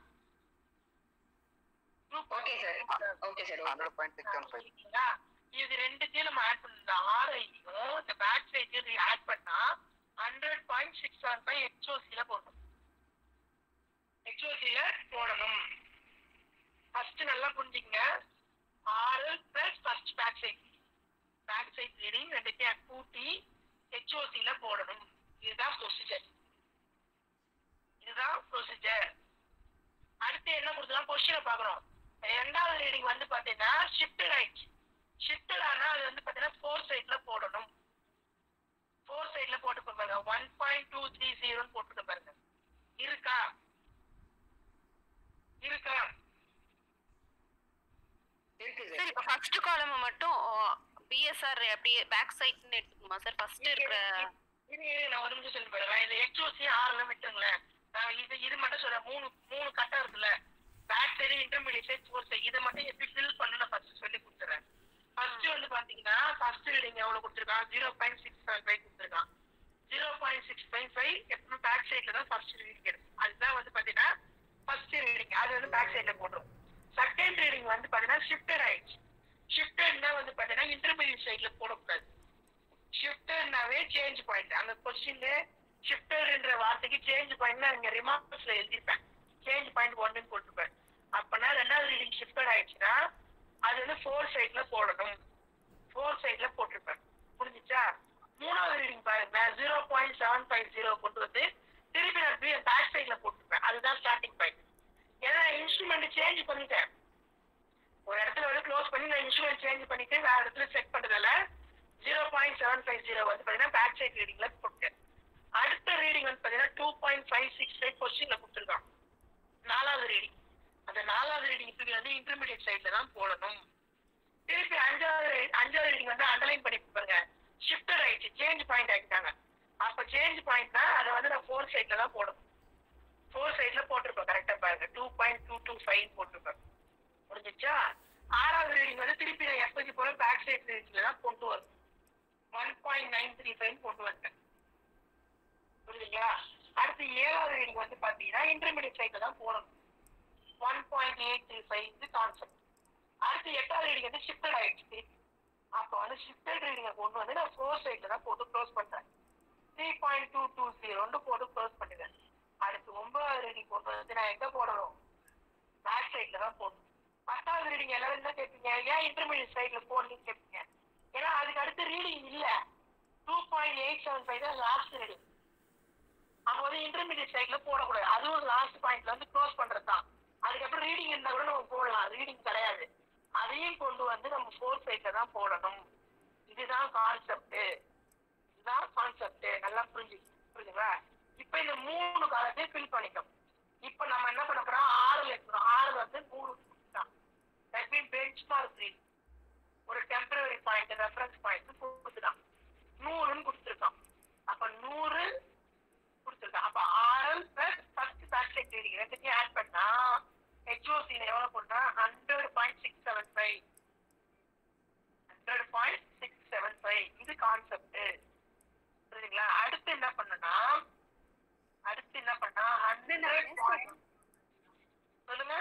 group okay sir okay sir hundred point six seven five சரிங்களா? இது ரெண்டுத்தையும் நம்ம ஆட் பண்ணல ஆர்ஐயும் இந்த பேக் சைடு ஆட் பண்ணா hundred point six seven five ஹெச்ஓசியில போடணும் ஹெச்ஓசியில போடணும் ஃபர்ஸ்ட் நல்லா புரிஞ்சுங்க RL plus first back sight back sight reading ரெண்டுத்தையும் கூட்டி ஹெச்ஓசியில போடணும் இதுதான் ப்ரொசீஜர் இதுதான் ப்ரொசீஜர் அடுத்து என்ன கொடுத்துலாம் கொஸ்டினை பார்க்கணும் ரெண்டாவது ரீடிங் வந்து பாத்தீங்கன்னா ஷிஃப்டட் ஆயிடுச்சு ஷிஃப்டட் ஆனா அது வந்து பாத்தீங்கன்னா ஃபோர் சைட்ல போடணும் ஃபோர் சைட்ல போட்டு பாருங்க ஒன் பாயிண்ட் டூ த்ரீ ஜீரோன்னு போட்டு பாருங்க இருக்கா இருக்கா இருக்கு சார் சார் இப்போ ஃபர்ஸ்ட் காலம் மட்டும் பிஎஸ்ஆர் அப்படியே பேக் சைட்னு எடுத்துக்குமா சார் ஃபர்ஸ்ட் இருக்கிற இரு இரு நான் ஒரு நிமிஷம் சொல்லி பாருங்க இந்த ஹெச்ஓசி ஆறுல விட்டுருங்களேன் நான் இது இது மட்டும் சொல்றேன் மூணு மூணு கட்டம் இருக்குல்ல back sight intermediate sight fore sight இதை மட்டும் எப்படி ஃபில் பண்ணணும் ஃபர்ஸ்ட் சொல்லி கொடுத்துறேன் ஃபர்ஸ்ட் வந்து பாத்தீங்கன்னா ஃபர்ஸ்ட் ரீடிங் எவ்வளவு கொடுத்துருக்கான் zero point six seven five கொடுத்துருக்கான் zero point six five five எப்பவுமே பேக் சைட்ல தான் ஃபர்ஸ்ட் ரீடிங் இருக்கு அதுதான் வந்து பாத்தீங்கன்னா ஃபர்ஸ்ட் ரீடிங் அது வந்து பேக் சைட்ல போட்டுரும் செகண்ட் ரீடிங் வந்து பாத்தீங்கன்னா ஷிஃப்டட் ஆயிடுச்சு ஷிஃப்டட்னா வந்து பாத்தீங்கன்னா இன்டர்மீடியட் சைட்ல போடக்கூடாது ஷிஃப்டர்னாவே சேஞ்ச் பாயிண்ட் அந்த கொஸ்டின்ல ஷிஃப்டர்ன்ற வார்த்தைக்கு சேஞ்ச் பாயிண்ட் அங்க ரிமார்க்ஸ்ல எழுதிருப்பேன் சேஞ்ச் பாயிண்ட் ஒன்னு போட்டிருப்பேன் அப்பனா ரெண்டாவது ரீடிங் ஷிஃப்டட் ஆயிடுச்சுன்னா அது வந்து ஃபோர் சைட்ல போடணும் ஃபோர் சைட்ல போட்டிருப்பேன் புரிஞ்சுச்சா மூணாவது ரீடிங் பாருங்க zero point seven five zero கொண்டு வந்து திருப்பி நான் பேக் சைட்ல போட்டிருப்பேன் அதுதான் ஸ்டார்டிங் பாயிண்ட் ஏன்னா இன்ஸ்ட்ருமெண்ட் சேஞ்ச் பண்ணிட்டேன் ஒரு இடத்துல வந்து க்ளோஸ் பண்ணி நான் இன்சூரன்ஸ் சேஞ்ச் பண்ணிட்டு வேற இடத்துல செட் பண்ணதால zero point seven five zero வந்து பாத்தீங்கன்னா பேக் சைட் ரீடிங்ல போட்டேன் அடுத்த ரீடிங் வந்து பாத்தீங்கன்னா two point five six five கொஸ்டின்ல கொடுத்துருக்கான் நாலாவது ரீடிங் அந்த நாலாவது ரீடிங் திருப்பி வந்து இன்டர்மீடியட் சைட்ல தான் போடணும் திருப்பி அஞ்சாவது re- அஞ்சாவது ரீடிங் வந்து அண்டர்லைன் பண்ணி பாருங்க ஷிஃப்டர் ஆயிடுச்சு சேஞ்ச் பாயிண்ட் ஆக்கிட்டாங்க அப்ப சேஞ்ச் பாயிண்ட்னா அதை வந்து நான் ஃபோர் சைட்ல தான் போடணும் ஃபோர் சைட்ல போட்டிருப்பேன் கரெக்டா பாருங்க two point two two five போட்டிருப்பேன் முடிஞ்சிச்சா ஆறாவது ரீடிங் வந்து திருப்பி நான் எப்போது போல பேக் சைட் ரீடிங்ல தான் கொண்டு வரும் one point nine three five கொண்டு வந்தேன் புரியுதுங்களா அடுத்து ஏழாவது ரீடிங் வந்து பாத்தீங்கன்னா இன்டர்மீடியட் சைட்ல தான் போடணும் one point eight three five இது கான்செப்ட் அடுத்து எட்டாவது ரீடிங் வந்து ஷிஃப்டட் ஆயிடுச்சு திருப்பி அப்போ வந்து ஷிஃப்டட் ரீடிங்கை கொண்டு வந்து நான் ஃபோர் சைட்ல தான் போட்டு க்ளோஸ் பண்றேன் த்ரீ பாயிண்ட் டூ டூ ஜீரோன்னு போட்டு க்ளோஸ் பண்ணிடுறேன் அடுத்து ஒன்பதாவது ரீடிங் கொண்டு வந்து நான் எங்க போடணும் பேக் சைட்ல தான் போடணும் பத்தாவது ரீடிங் எல்லாரும் என்ன கேட்பீங்க ஏன் இன்டர்மீடியட் சைட்ல போடணும்னு கேட்பீங்க ஏன்னா அதுக்கு அடுத்து ரீடிங் இல்ல two point eight seven five தான் லாஸ்ட் ரீடிங் அப்போ வந்து இன்டர்மீடியட் சைட்ல போடக்கூடாது அதுவும் லாஸ்ட் பாயிண்ட்ல வந்து க்ளோஸ் பண்றது தான் அதுக்கப்புறம் ரீடிங் இருந்தா கூட நம்ம போடலாம் ரீடிங் கிடையாது அதையும் கொண்டு வந்து நம்ம ஃபோர் சைட்ல தான் போடணும் இதுதான் கான்செப்ட் இதுதான் கான்செப்ட் நல்லா புரிஞ்சு புரிஞ்சுங்களா இப்ப இந்த மூணு காலத்தையும் ஃபில் பண்ணிக்கணும் இப்ப நம்ம என்ன பண்ண போறோம் ஆறு எடுக்கிறோம் ஆறு வந்து மூணு தான் தட் மீன் பெஞ்ச் மார்க் ஒரு டெம்பரரி பாயிண்ட் ரெஃபரன்ஸ் பாயிண்ட் கொடுத்துட்டான் நூறுன்னு கொடுத்துருக்கான் அப்ப நூறு கொடுத்துருக்கான் அப்ப RL plus first back sight reading ரெண்டுத்தையும் ஆட் பண்ணா ஹெச்ஓசியில் எவ்வளவு போட்டா hundred point six seven five hundred point six seven five இது கான்செப்ட் புரியுதுங்களா அடுத்து என்ன பண்ணனா அடுத்து என்ன பண்ணா ஹண்ட்ரட் பாயிண்ட் சொல்லுங்க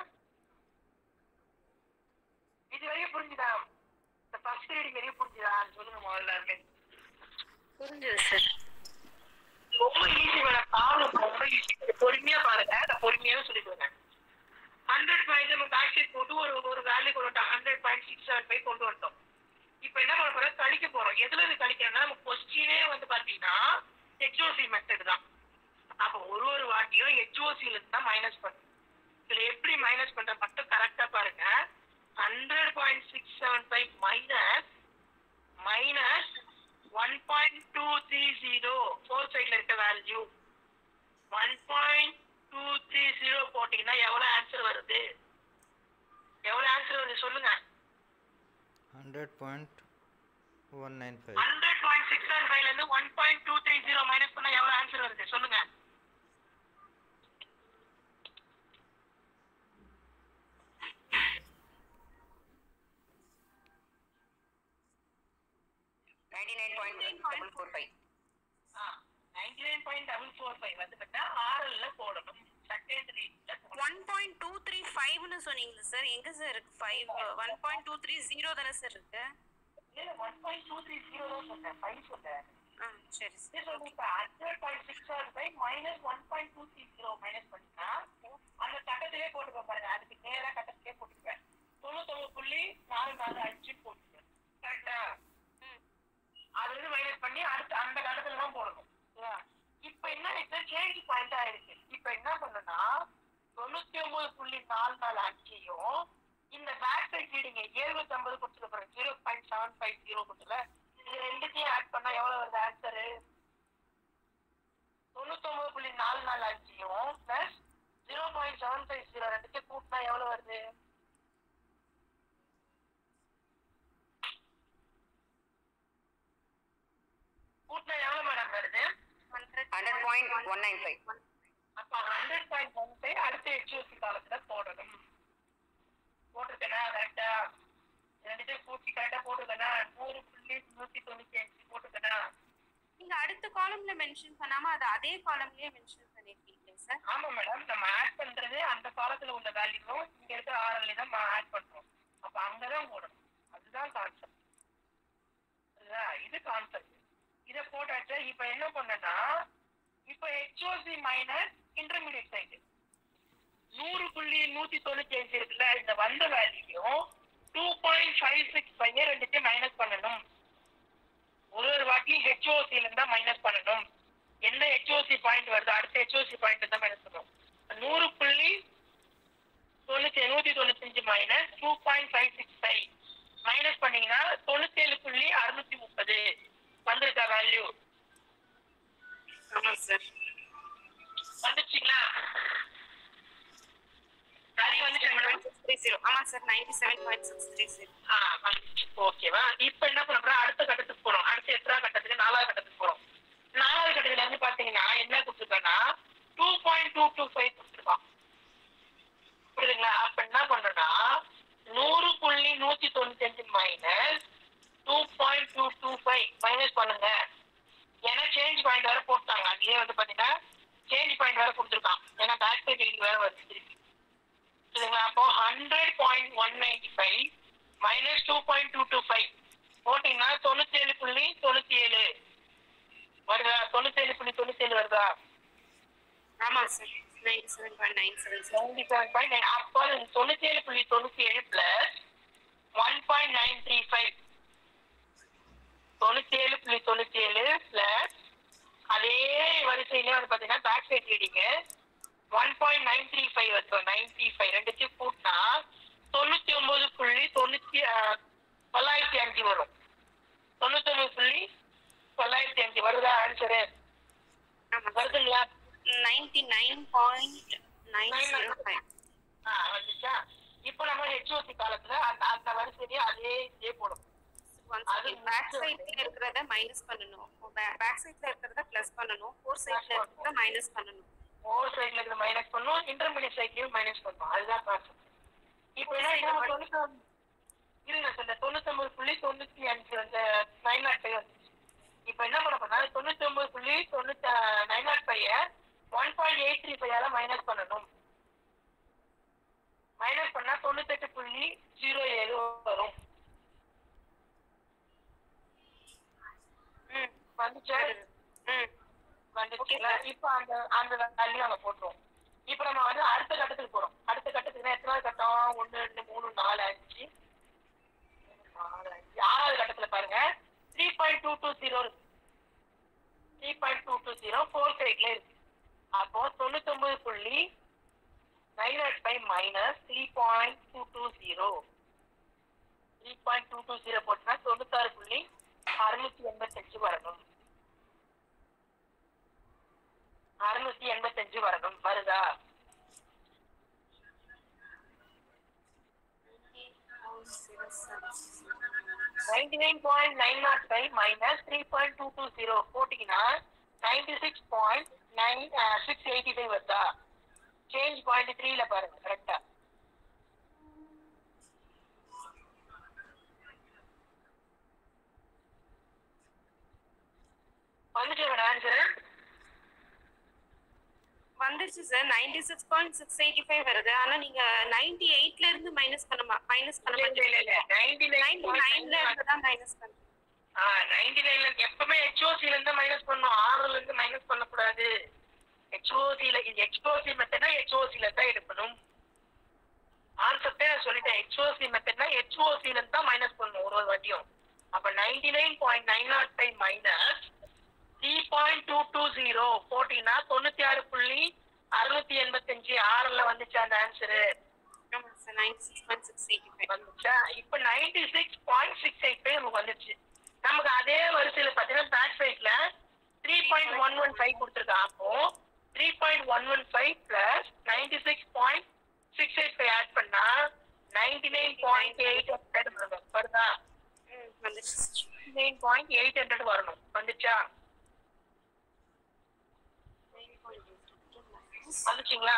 இது வரையும் புரிஞ்சுதா இந்த ஃபர்ஸ்ட் ரீடிங் வரையும் புரிஞ்சுதா சொல்லுங்க முதல்ல இருந்து. புரிஞ்சது சார் ரொம்ப ஈஸி மேடம் ப்ராப்ளம் ரொம்ப ஈஸி பொறுமையா பாருங்க நான் பொறுமையாவே சொல்லிடுவேங்க ஹண்ட்ரட் பாயிண்ட் நம்ம பேக் ஷீட் போட்டு ஒரு ஒரு வேல்யூ கொண்டு வந்துட்டோம் hundred point six seven five கொண்டு வந்துட்டோம் இப்போ என்ன பண்ண போறோம் கழிக்க போறோம் எதுல இருந்து கழிக்கிறோம்னா நம்ம கொஸ்டினே வந்து பாத்தீங்கன்னா ஹெச்ஓசி மெத்தட் தான் அப்போ ஒரு ஒரு வாட்டியும் ஹெச்ஓசில இருந்து தான் மைனஸ் பண்ணும் இதுல எப்படி மைனஸ் பண்ற மட்டும் கரெக்டா பாருங்க hundred point six seven five minus minus one point two three zero fore சைட்ல இருக்க value one point two three zero போட்டீங்கன்னா எவ்வளவு ஆன்சர் வருது எவ்வளவு ஆன்சர் வருது சொல்லுங்க hundred point one nine five hundred point six seven ஃபைவ்ல இருந்து one point two three zero minus பண்ணா எவ்வளவு ஆன்சர் வருது சொல்லுங்க ninety nine point double four five ninety nine point double four five வந்து பார்த்தா ஆர்எல்ல போடணும் செகண்ட் ரீட்ல ஒன் பாயிண்ட் டூ த்ரீ ஃபைவ்னு சொன்னீங்களா சார் எங்க சார் இருக்கு five one point two three zero தானே சார் இருக்கு இல்ல one point two three zero தான் சொன்னேன் ஃபைவ் சொன்னேன் ஆ சரி சார் இது வந்து இப்ப hundred point six seven five minus one point two three zero minus பண்ணினா அந்த கட்டத்திலே போட்டுக்க பாருங்க அதுக்கு நேரா கட்டத்திலே போட்டுப்பேன் தொண்ணூத்தொம்பது புள்ளி நாலு நாலு அஞ்சு போட்டுப்பேன் கரெக்டா அது வந்து மைனஸ் பண்ணி அடுத்து அந்த கட்டத்துல தான் போடணும் சரியா? இப்ப என்ன ஆயிடுச்சு சேஞ்ச் பாயிண்ட் ஆயிடுச்சு இப்ப என்ன பண்ணனா தொண்ணூத்தி ஒன்பது புள்ளி நாலு நாலு அஞ்சையும் இந்த பேக் சைட் ரீடிங் எழுபத்தி ஐம்பது கொடுத்துருக்க பாருங்க zero point seven five zero கொடுத்துல இது ரெண்டுத்தையும் ஆட் பண்ணா எவ்வளவு வருது ஆன்சரு தொண்ணூத்தொன்பது புள்ளி நாலு நாலு அஞ்சையும் plus zero point seven five zero ரெண்டுத்தையும் கூட்டினா எவ்வளவு வருது கூட்டினா எவ்வளவு மேடம் வருது hundred point one nine five அப்ப ஹண்ட்ரட் பாயிண்ட் ஒன் ஃபைவ் அடுத்த ஹெச்ஓசி காலத்துல போடணும் போட்டிருக்கேனா கரெக்டா ரெண்டுத்தையும் கூட்டி கரெக்டா போட்டிருக்கேனா நூறு புள்ளி நூத்தி தொண்ணூத்தி அஞ்சு போட்டிருக்கேனா நீங்க அடுத்த காலம்ல மென்ஷன் பண்ணாம அது அதே காலம்லயே மென்ஷன் பண்ணிருக்கீங்களே சார் ஆமா மேடம் நம்ம ஆட் பண்றது அந்த காலத்துல உள்ள வேல்யூவும் இங்க இருக்கிற ஆர்எல்ல தான் நம்ம ஆட் பண்றோம் அப்ப அங்கதான் போடணும் அதுதான் கான்செப்ட் இது கான்செப்ட் இத போட்டாச்சு இப்ப என்ன பண்ணனா இப்ப ஹெச்ஓசி மைனஸ் இன்டர்மீடியட் சைடு நூறு புள்ளி நூத்தி தொண்ணூத்தி அஞ்சு இருக்குல்ல இந்த வந்த வேல்யூயும் two point five six five ரெண்டுத்தையும் மைனஸ் பண்ணணும் ஒரு ஒரு வாட்டியும் ஹெச்ஓசில இருந்தா மைனஸ் பண்ணணும் என்ன ஹெச்ஓசி பாயிண்ட் வருதோ அடுத்த ஹெச்ஓசி பாயிண்ட் தான் மைனஸ் பண்ணணும் நூறு புள்ளி தொண்ணூத்தி நூத்தி தொண்ணூத்தஞ்சு minus two point five six five minus பண்ணீங்கன்னா தொண்ணூத்தி ஏழு புள்ளி அறுநூத்தி முப்பது வந்திருக்கா வேல்யூ ஆமா சார் வந்துச்சுங்களா வேல்யூ வந்துச்சா மேடம் சிக்ஸ் த்ரீ ஜீரோ ஆமா sir ninety seven point six three zero ஆ வந்துச்சு ஓகேவா இப்போ என்ன பண்ண போறோம் அடுத்த கட்டத்துக்கு போறோம் அடுத்த எத்தனாவது கட்டத்துக்கு நாலாவது கட்டத்துக்கு போறோம் நாலாவது கட்டத்துல வந்து பாத்தீங்கன்னா என்ன கொடுத்துருக்கான்னா two point two two five கொடுத்துருக்கான் புரியுதுங்களா அப்ப என்ன பண்றோம்னா நூறு புள்ளி நூத்தி தொண்ணூத்தி அஞ்சு minus two point two two five minus பண்ணுங்க ஏன்னா சேஞ்ச் பாயிண்ட் வேற போட்டாங்க அதுலயே வந்து பாத்தீங்கன்னா சேஞ்ச் பாயிண்ட் வேற கொடுத்துருக்கான் ஏன்னா பேக் சைட் வேற வருது திருப்பி சரிங்களா அப்போ hundred point one ninety five minus two point two two five போட்டீங்கன்னா தொண்ணூத்தி ஏழு புள்ளி தொண்ணூத்தி ஏழு வருதா தொண்ணூத்தி ஏழு புள்ளி தொண்ணூத்தி ஏழு வருதா ஆமா sir ninety seven point nine seven sir ninety seven point nine அப்போ தொண்ணூத்தி ஏழு புள்ளி தொண்ணூத்தி ஏழு plus one point nine three five தொண்ணூத்தி ஏழு புள்ளி தொண்ணூத்தி ஏழு பிளஸ் அதே வரிசையிலே வந்து பாத்தீங்கன்னா back sight reading one point nine three five வருது நைன் த்ரீ ஃபைவ் ரெண்டுத்தையும் கூட்டினா தொண்ணூத்தி ஒன்பது புள்ளி தொண்ணூத்தி அஞ்சு வரும் தொண்ணூத்தொன்பது புள்ளி தொள்ளாயிரத்தி அஞ்சு வருதா ஆன்சரு ஆமா வருதுங்களா ninety nine point nine zero five ஆ வந்துச்சா இப்போ நம்ம ஹெச்ஓசி காலத்துல அந்த அந்த வரிசையிலேயே அதே இதே போடும் அது பேக் சைட்ல இருக்கிறத மைனஸ் பண்ணணும் பேக் சைட்ல இருக்கிறத பிளஸ் பண்ணணும் ஃபோர் சைட்ல இருக்கிறத மைனஸ் பண்ணணும் ஓவர் சைட்ல இருக்கிற மைனஸ் பண்ணும் இன்டர்மீடியட் சைட்லயும் மைனஸ் பண்ணும் அதுதான் கான்செப்ட் இப்போ என்ன நம்ம தொண்ணூத்தி இருங்க சார் இந்த தொண்ணூத்தொன்பது புள்ளி தொண்ணூத்தி அஞ்சு அந்த நைன் நாட் ஃபைவ் வந்துச்சு இப்போ என்ன பண்ண போனா தொண்ணூத்தி ஒன்பது புள்ளி தொண்ணூத்தி nine naught five one point eight three five minus பண்ணணும் மைனஸ் பண்ணா தொண்ணூத்தெட்டு புள்ளி ஜீரோ ஏழு வரும் ம் வந்துச்சா ம் வந்துச்சுங்களா இப்போ அந்த அந்த வேல்யூ அங்க போட்டுருவோம் இப்போ நம்ம வந்து அடுத்த கட்டத்துக்கு போறோம் அடுத்த கட்டத்துக்கு எத்தனாவது கட்டம் ஒன்று ரெண்டு மூணு நாலு அஞ்சு நாலு அஞ்சு ஆறாவது கட்டத்துல பாருங்க three point two two zero இருக்கு three point two two zero fore சைட்ல இருக்கு அப்போ தொண்ணூத்தொன்பது புள்ளி nine naught five minus three point two two zero three point two two zero போட்டுனா தொண்ணூத்தாறு புள்ளி அறுநூத்தி எண்பத்தஞ்சு வரணும் அறுநூத்தி எண்பத்தஞ்சு வரணும் வருதா ninety nine point nine naught five minus three point two two zero போட்டிங்கன்னா ninety six point nine six eighty five வருதா சேஞ்ச் பாயிண்ட் த்ரீல பாருங்க கரெக்டா வந்துட்டு ஆன்சர் வந்துருச்சு sir ninety six point six eighty five வருது ஆனா நீங்க நைன்டி எயிட்ல இருந்து மைனஸ் பண்ண மைனஸ் பண்ண இல்ல இல்ல இல்ல நைன்டி நைன்டி நைன்ல இருந்து தான் மைனஸ் பண்ண நைன்டி நைன்ல எப்பவுமே ஹெச்ஓசில இருந்து மைனஸ் பண்ணும் ஆறுல இருந்து மைனஸ் பண்ணக்கூடாது ஹெச்ஓசில இது ஹெச்ஓசி மெத்தட்னா ஹெச்ஓசில தான் எடுக்கணும் கான்செப்டே நான் சொல்லிட்டேன் ஹெச்ஓசி மெத்தட்னா ஹெச்ஓசில இருந்து தான் மைனஸ் பண்ணணும் ஒரு ஒரு வாட்டியும் அப்ப ninety nine point nine naught five minus three point two two zero போட்டீங்கன்னா தொண்ணூத்தி ஆறு புள்ளி அறுநூத்தி எண்பத்தஞ்சு ஆறுல வந்துச்சு அந்த ஆன்சரு ஆமா sir ninety six point six eighty five வந்துச்சா இப்ப ninety six point six eight five நமக்கு வந்துருச்சு நமக்கு அதே வரிசையில பாத்தீங்கன்னா பேக் சைட்ல three point one one five கொடுத்துருக்கான் அப்போ three point one one five plus ninety six point six eight five add பண்ணா ninety nine point eight hundred வருதா ம் வந்துருச்சு நைன் பாயிண்ட் எயிட் ஹண்ட்ரட் வரணும் வந்துச்சா வந்துச்சுங்களா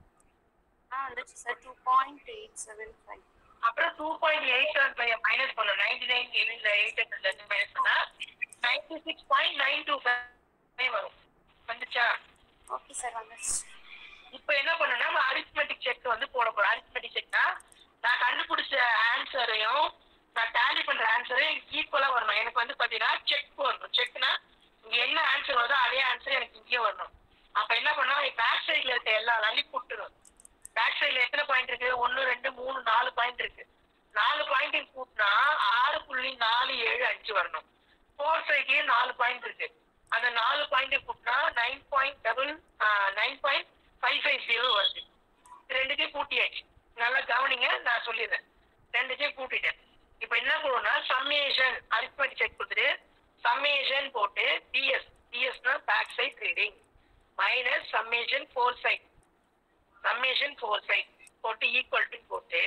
ஆ வந்துருச்சு sir two point eight seven five அப்புறம் two point eight seven five minus பண்ணணும் நைன்டி நைன் எயிட் ஹண்ட்ரட்ல இருந்து மைனஸ் பண்ணா ninety six point nine two five வரும் வந்துச்சா ஓகே சார் வந்துருச்சு இப்போ என்ன பண்ணணும்னா நம்ம அரித்மெட்டிக் செக் வந்து போட போறோம் அரித்மெட்டிக் செக்னா நான் கண்டுபிடிச்ச ஆன்சரையும் நான் டேலி பண்ற ஆன்சரையும் ஈக்குவலா வரணும் எனக்கு வந்து பாத்தீங்கன்னா செக் வரணும் செக்னா இங்க என்ன ஆன்சர் வருதோ அதே ஆன்சர் எனக்கு இங்கே வரணும் அப்ப என்ன பண்ணா பேக் சைடுல இருக்க எல்லா அள்ளி கூட்டணும் பேக் சைடுல எத்தனை பாயிண்ட் இருக்கு ஒன்னு ரெண்டு மூணு நாலு பாயிண்ட் இருக்கு நாலு பாயிண்ட் கூட்டினா ஆறு புள்ளி நாலு ஏழு அஞ்சு வரணும் ஃபோர் சைட்லயும் நாலு பாயிண்ட் இருக்கு அந்த நாலு பாயிண்ட் கூட்டினா nine point double nine point five five zero வருது இது ரெண்டுத்தையும் கூட்டியாச்சு நல்லா கவனிங்க நான் சொல்லிடுறேன் ரெண்டுத்தையும் கூட்டிட்டேன் இப்போ என்ன பண்ணுவோம்னா சம்மேஷன் அரித்மெட்டிக் செக் கொடுத்துட்டு சம்மேஷன் போட்டு டிஎஸ் டிஎஸ்னா back sight reading minus summation fore sight summation fore sight போட்டு ஈக்குவல் டு போட்டு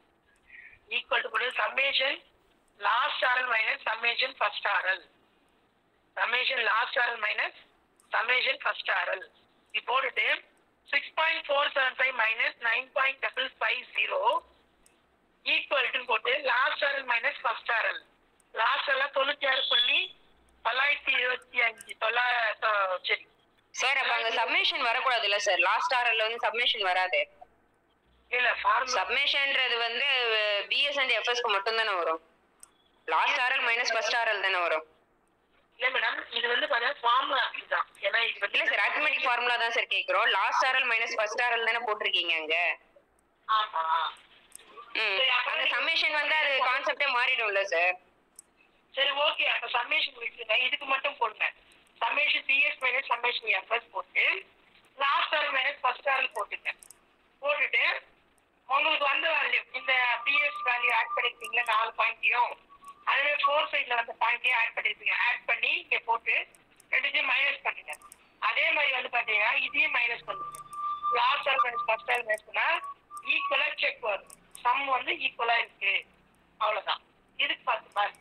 ஈக்குவல் டு போட்டு summation last RL minus summation first RL summation last RL minus summation first RL இது போட்டுட்டு six point four seven five minus nine point double five zero equal to போட்டு last RL minus first RL last எல்லாம் தொண்ணூத்தி ஆறு புள்ளி தொள்ளாயிரத்தி இருபத்தி அஞ்சு தொள்ளாயிரத்தி சரி சார் அப்ப அங்க சப்மிஷன் வரக்கூடாது இல்ல சார் லாஸ்ட் ஆர்ல வந்து சப்மிஷன் வராது இல்ல ஃபார்முலா சப்மிஷன்ன்றது வந்து பிஎஸ் அண்ட் எஃப்எஸ்க்கு மட்டும் தானே வரும் last RL minus first RL தானே வரும் இல்ல மேடம் இது வந்து பாத்தீங்கன்னா ஃபார்முலா இதுதான் ஏன்னா இது இல்ல வந்து சார் அரித்மெட்டிக் ஃபார்முலா தான் சார் கேக்குறோம் last RL minus first RL தானே போட்டிருக்கீங்க அங்க ஆமா ம் அந்த சம்மேஷன் வந்து அது கான்செப்டே மாறிடும்ல சார் சரி ஓகே அப்ப சம்மேஷன் விட்டுருங்க இதுக்கு மட்டும் போடுங்க summation BS minus summation FS போட்டு last R minus first R போட்டுங்க போட்டுட்டு உங்களுக்கு வந்த வேல்யூ இந்த பிஎஸ் வேல்யூ ஆட் பண்ணிருக்கீங்களா நாலு பாயிண்ட்டையும் அதுவே ஃபோர் பாயிண்ட்ல வந்து பாயிண்ட்டையும் ஆட் பண்ணிருப்பீங்க ஆட் பண்ணி இங்க போட்டு ரெண்டுத்தையும் மைனஸ் பண்ணுங்க அதே மாதிரி வந்து பாத்தீங்கன்னா இதையும் மைனஸ் பண்ணுங்க last R minus first R minus பண்ணா ஈக்குவலா செக் வரும் சம் வந்து ஈக்குவலா இருக்கு அவ்வளவுதான் இதுக்கு பார்த்து பாருங்க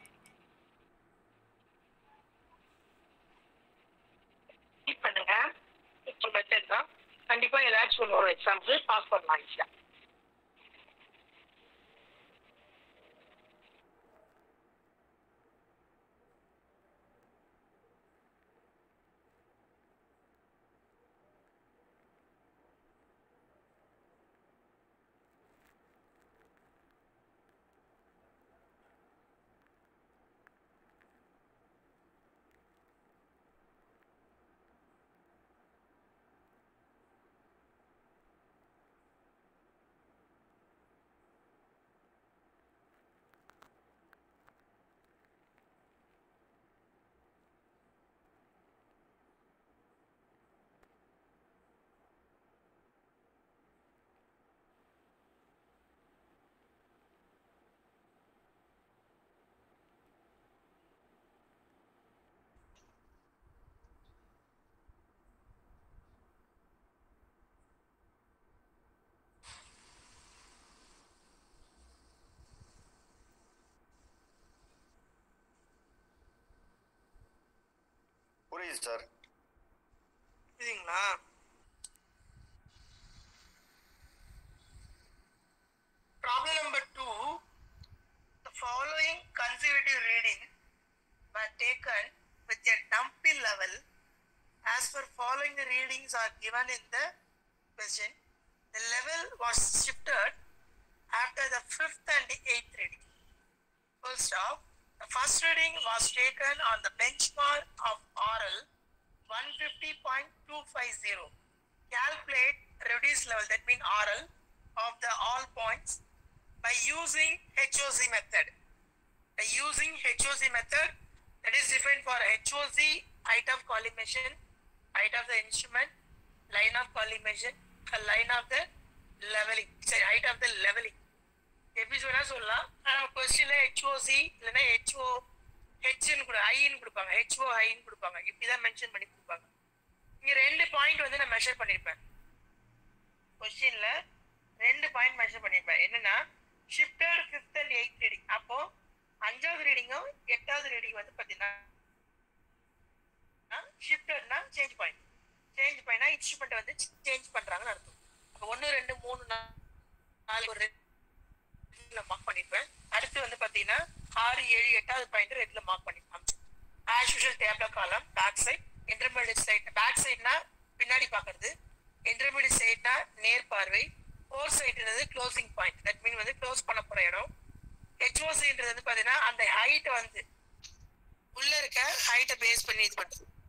Keep பண்ணுங்க இப்போ மெத்தட் தான் கண்டிப்பா ஏதாச்சும் ஒன்று ஒரு எக்ஸாம்பிள் பாஸ் பண்ணலாம் ஈஸியா புரியுது சார் புரியுதுங்களா Problem number two, the following conservative reading were taken with a dumpy level as per following readings are given in the question. The level was shifted after the fifth and eighth reading. Full stop. The first reading was taken on the benchmark of oral 150.250. Calculate reduced level, that means oral, of the all points by using HOC method. By using HOC method, that is different for HOC, height of collimation, height of the instrument, line of collimation, a line of the leveling, sorry, height of the leveling. எப்படி வேணா சொல்லலாம் ஆனால் கொஸ்டின்ல HOC இல்லைன்னா HO ஹெச்னு கூட ஐன்னு கொடுப்பாங்க HO ஐன்னு கொடுப்பாங்க இப்படிதான் மென்ஷன் பண்ணி கொடுப்பாங்க இங்க ரெண்டு பாயிண்ட் வந்து நான் மெஷர் பண்ணிருப்பேன் கொஸ்டின்ல ரெண்டு பாயிண்ட் மெஷர் பண்ணிருப்பேன் என்னன்னா shifted fifth and eighth reading அப்போ அஞ்சாவது ரீடிங்கும் எட்டாவது ரீடிங் வந்து பாத்தீங்கன்னா ஷிஃப்டட்னா சேஞ்ச் பாயிண்ட் சேஞ்ச் பாயிண்ட்னா இன்ஸ்ட்ருமெண்ட் வந்து சேஞ்ச் பண்றாங்கன்னு அர்த்தம் அப்போ ஒன்று ரெண்டு மூணு நா- நாலு ஒரு ரெட்ல மார்க் பண்ணிருப்பேன் அடுத்து வந்து பாத்தீங்கன்னா ஆறு ஏழு எட்டாவது பாயிண்ட் ரெட்ல மார்க் பண்ணிருப்பேன் as usual tablet column back sight intermediate sight back சைட்னா பின்னாடி பாக்குறது இன்டர்மீடியட் சைட்னா நேர் பார்வை ஃபோர் சைட்ன்றது க்ளோசிங் பாயிண்ட் தட் மீன் வந்து க்ளோஸ் பண்ண போற இடம் ஹெச்ஓசின்றது வந்து பாத்தீங்கன்னா அந்த ஹைட் வந்து உள்ள இருக்க ஹைட்டை பேஸ் பண்ணி இது பண்ணுறது